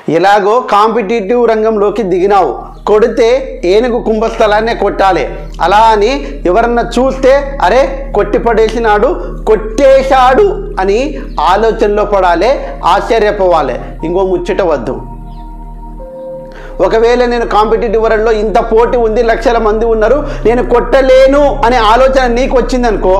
ఎలాగో కాంపిటేటివ్ రంగంలోకి దిగినావు కొడితే ఏనుగు కుంభస్థలాన్నే కొట్టాలి అలా అని ఎవరన్నా చూస్తే అరే కొట్టి పడేసినాడు కొట్టేశాడు అని ఆలోచనలో పడాలి ఆశ్చర్యపోవాలి ఇంకో ముచ్చట వద్దు ఒకవేళ నేను కాంపిటేటివ్ వరల్డ్లో ఇంత పోటీ ఉంది లక్షల మంది ఉన్నారు నేను కొట్టలేను అనే ఆలోచన నీకు వచ్చిందనుకో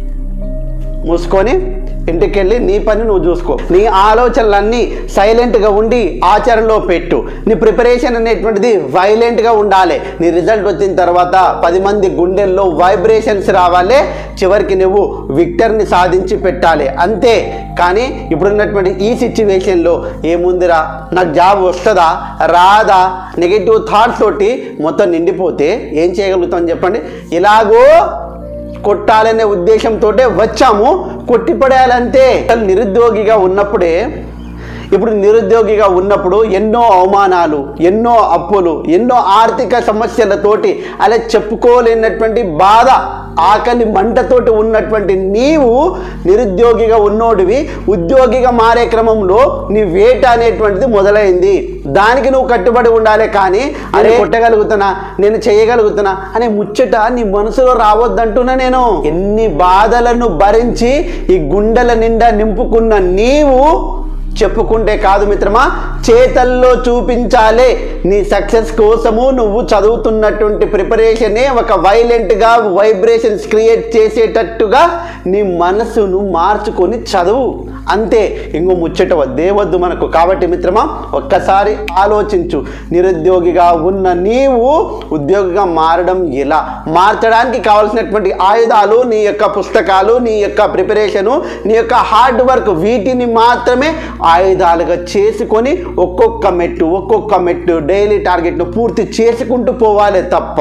మూసుకొని ఇంటికెళ్ళి నీ పని నువ్వు చూసుకో నీ ఆలోచనలన్నీ సైలెంట్గా ఉండి ఆచరణలో పెట్టు నీ ప్రిపరేషన్ అనేటువంటిది వైలెంట్గా ఉండాలి నీ రిజల్ట్ వచ్చిన తర్వాత పది మంది గుండెల్లో వైబ్రేషన్స్ రావాలి చివరికి నువ్వు విక్టర్ని సాధించి పెట్టాలి అంతే కానీ ఇప్పుడున్నటువంటి ఈ సిచ్యువేషన్లో ఏముందిరా నాకు జాబ్ వస్తుందా రాదా నెగిటివ్ థాట్స్ తోటి మొత్తం నిండిపోతే ఏం చేయగలుగుతాం చెప్పండి ఇలాగో కొట్టాలనే ఉద్దేశంతో వచ్చాము కొట్టిపడేయాలంతే అసలు నిరుద్యోగిగా ఉన్నప్పుడే ఇప్పుడు నిరుద్యోగిగా ఉన్నప్పుడు ఎన్నో అవమానాలు ఎన్నో అప్పులు ఎన్నో ఆర్థిక సమస్యలతోటి అలా చెప్పుకోలేనటువంటి బాధ ఆకలి మంటతోటి ఉన్నటువంటి నీవు నిరుద్యోగిగా ఉన్నోడివి ఉద్యోగిగా మారే క్రమంలో నీ వేట అనేటువంటిది మొదలైంది దానికి నువ్వు కట్టుబడి ఉండాలి కానీ అరే కొట్టగలుగుతున్నా నేను చేయగలుగుతున్నా అనే ముచ్చట నీ మనసులో రావద్దంటున్నా నేను ఎన్ని బాధలను భరించి ఈ గుండెల నిండా నింపుకున్న నీవు చెప్పుకుంటే కాదు మిత్రమా చేతల్లో చూపించాలే నీ సక్సెస్ కోసము నువ్వు చదువుతున్నటువంటి ప్రిపరేషనే ఒక వైలెంట్గా వైబ్రేషన్స్ క్రియేట్ చేసేటట్టుగా నీ మనసును మార్చుకొని చదువు అంతే ఇంకో ముచ్చట వద్దే వద్దు మనకు కాబట్టి మిత్రమా ఒక్కసారి ఆలోచించు నిరుద్యోగిగా ఉన్న నీవు ఉద్యోగిగా మారడం ఎలా మార్చడానికి కావాల్సినటువంటి ఆయుధాలు నీ యొక్క పుస్తకాలు నీ యొక్క ప్రిపరేషను నీ యొక్క హార్డ్ వర్క్ వీటిని మాత్రమే ఆయుధాలుగా చేసుకొని ఒక్కొక్క మెట్టు ఒక్కొక్క మెట్టు డైలీ టార్గెట్ను పూర్తి చేసుకుంటూ పోవాలి తప్ప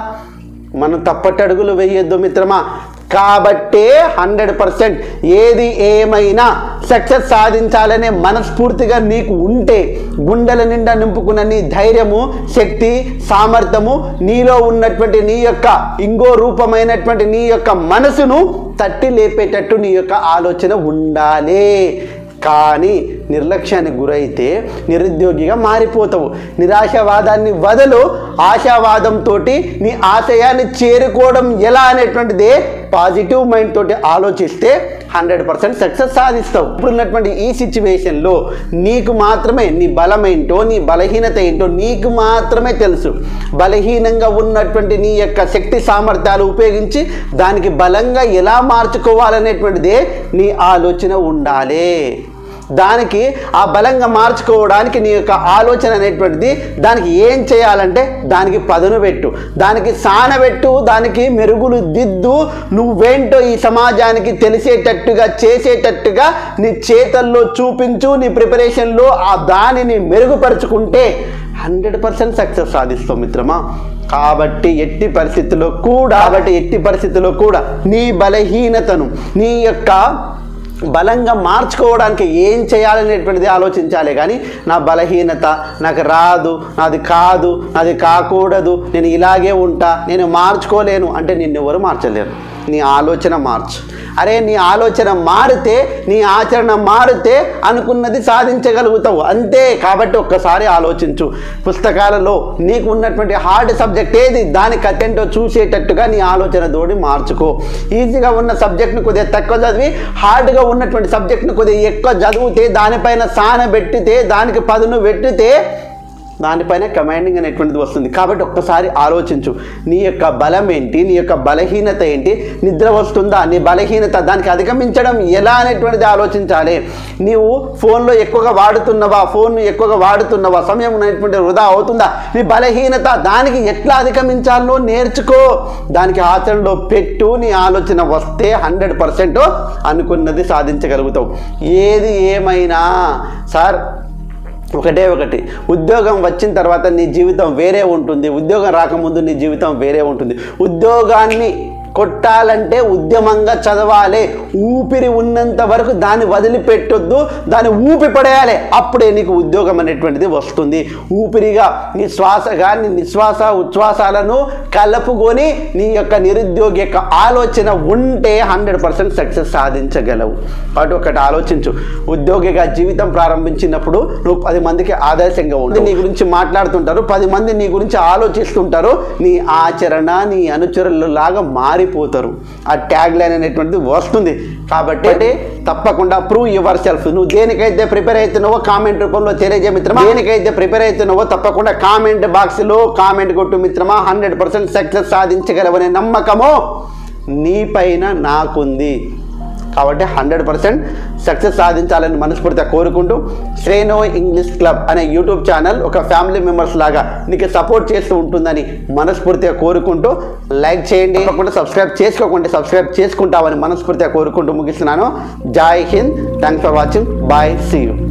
మనం తప్పటడుగులు వేయొద్దు మిత్రమా కాబట్టే హండ్రెడ్ పర్సెంట్ ఏది ఏమైనా సక్సెస్ సాధించాలనే మనస్ఫూర్తిగా నీకు ఉంటే గుండెల నిండా నింపుకున్న నీ ధైర్యము శక్తి సామర్థ్యము నీలో ఉన్నటువంటి నీ యొక్క ఇంకో రూపమైనటువంటి నీ యొక్క మనసును తట్టి లేపేటట్టు నీ యొక్క ఆలోచన ఉండాలి కానీ నిర్లక్ష్యానికి గురైతే నిరుద్యోగిగా మారిపోతావు నిరాశావాదాన్ని వదలు ఆశావాదంతో నీ ఆశయాన్ని చేరుకోవడం ఎలా అనేటువంటిదే పాజిటివ్ మైండ్ తోటి ఆలోచిస్తే హండ్రెడ్ పర్సెంట్ సక్సెస్ సాధిస్తావు ఇప్పుడున్నటువంటి ఈ సిచ్యువేషన్లో నీకు మాత్రమే నీ బలం ఏంటో నీ బలహీనత ఏంటో నీకు మాత్రమే తెలుసు బలహీనంగా ఉన్నటువంటి నీ యొక్క శక్తి సామర్థ్యాలు ఉపయోగించి దానికి బలంగా ఎలా మార్చుకోవాలనేటువంటిదే నీ ఆలోచన ఉండాలి దానికి ఆ బలంగా మార్చుకోవడానికి నీ యొక్క ఆలోచన అనేటువంటిది దానికి ఏం చేయాలంటే దానికి పదును పెట్టు దానికి సానబెట్టు దానికి మెరుగులు దిద్దు నువ్వేంటో ఈ సమాజానికి తెలిసేటట్టుగా చేసేటట్టుగా నీ చేతల్లో చూపించు నీ ప్రిపరేషన్లో ఆ దానిని మెరుగుపరుచుకుంటే హండ్రెడ్ పర్సెంట్ సక్సెస్ సాధిస్తావు మిత్రమా కాబట్టి ఎట్టి పరిస్థితుల్లో కూడా కాబట్టి ఎట్టి పరిస్థితుల్లో కూడా నీ బలహీనతను నీ యొక్క బలంగా మార్చుకోవడానికి ఏం చేయాలనేటువంటిది ఆలోచించాలి కానీ నా బలహీనత నాకు రాదు నాది కాదు నాది కాకూడదు నేను ఇలాగే ఉంటా నేను మార్చుకోలేను అంటే నిన్నెవరు మార్చలేరు నీ ఆలోచన మార్చు అరే నీ ఆలోచన మారితే నీ ఆచరణ మారితే అనుకున్నది సాధించగలుగుతావు అంతే కాబట్టి ఒక్కసారి ఆలోచించు పుస్తకాలలో నీకు ఉన్నటువంటి హార్డ్ సబ్జెక్ట్ ఏది దాని కథెంటో చూసేటట్టుగా నీ ఆలోచన తోడి మార్చుకో ఈజీగా ఉన్న సబ్జెక్ట్ని కొద్దిగా తక్కువ చదివి హార్డ్గా ఉన్నటువంటి సబ్జెక్ట్ని కొద్దిగా ఎక్కువ చదివితే దానిపైన సాన పెట్టితే దానికి పదును పెట్టితే దానిపైన కమాండింగ్ అనేటువంటిది వస్తుంది కాబట్టి ఒక్కసారి ఆలోచించు నీ యొక్క బలం ఏంటి నీ యొక్క బలహీనత ఏంటి నిద్ర వస్తుందా నీ బలహీనత దానికి అధిగమించడం ఎలా అనేటువంటిది ఆలోచించాలి నీవు ఫోన్లో ఎక్కువగా వాడుతున్నవా ఫోన్ను ఎక్కువగా వాడుతున్నవా సమయం అనేటువంటి వృధా అవుతుందా నీ బలహీనత దానికి ఎట్లా అధిగమించాలో నేర్చుకో దానికి ఆచరణలో పెట్టు నీ ఆలోచన వస్తే హండ్రెడ్ పర్సెంట్ అనుకున్నది సాధించగలుగుతావు ఏది ఏమైనా సార్ ఒకటే ఒకటి ఉద్యోగం వచ్చిన తర్వాత నీ జీవితం వేరే ఉంటుంది ఉద్యోగం రాకముందు నీ జీవితం వేరే ఉంటుంది ఉద్యోగాన్ని కొట్టాలంటే ఉద్యమంగా చదవాలి ఊపిరి ఉన్నంత వరకు దాన్ని వదిలిపెట్టొద్దు దాన్ని ఊపి పడేయాలి అప్పుడే నీకు ఉద్యోగం అనేటువంటిది వస్తుంది ఊపిరిగా నీ శ్వాసగా నీ నిశ్వాస ఉచ్ఛ్వాసాలను కలుపుకొని నీ యొక్క నిరుద్యోగి యొక్క ఆలోచన ఉంటే హండ్రెడ్ పర్సెంట్ సక్సెస్ సాధించగలవు కాబట్టి ఒకటి ఆలోచించు ఉద్యోగిగా జీవితం ప్రారంభించినప్పుడు నువ్వు పది మందికి ఆదర్శంగా ఉండి నీ గురించి మాట్లాడుతుంటారు పది మంది నీ గురించి ఆలోచిస్తుంటారు నీ ఆచరణ నీ అనుచరులు లాగా మారిపోతారు ఆ ట్యాగ్ లైన్ అనేటువంటిది వస్తుంది కాబట్టి తప్పకుండా ప్రూవ్ యువర్ సెల్ఫ్ నువ్వు దేనికైతే ప్రిపేర్ అవుతున్నావో కామెంట్ రూపంలో తెలియజే మిత్రమా దేనికైతే ప్రిపేర్ అవుతున్నావో తప్పకుండా కామెంట్ బాక్స్లో కామెంట్ కొట్టు మిత్రమా హండ్రెడ్ పర్సెంట్ సక్సెస్ సాధించగలవనే నమ్మకము నీపైన నాకుంది కాబట్టి హండ్రెడ్ పర్సెంట్ సక్సెస్ సాధించాలని మనస్ఫూర్తిగా కోరుకుంటూ శ్రేణో ఇంగ్లీష్ క్లబ్ అనే యూట్యూబ్ ఛానల్ ఒక ఫ్యామిలీ మెంబర్స్ లాగా నీకు సపోర్ట్ చేస్తూ ఉంటుందని మనస్ఫూర్తిగా కోరుకుంటూ లైక్ చేయండి తప్పకుండా సబ్స్క్రైబ్ చేసుకోకుండా సబ్స్క్రైబ్ చేసుకుంటామని మనస్ఫూర్తిగా కోరుకుంటూ ముగిస్తున్నాను జై హింద్ thanks for watching bye see you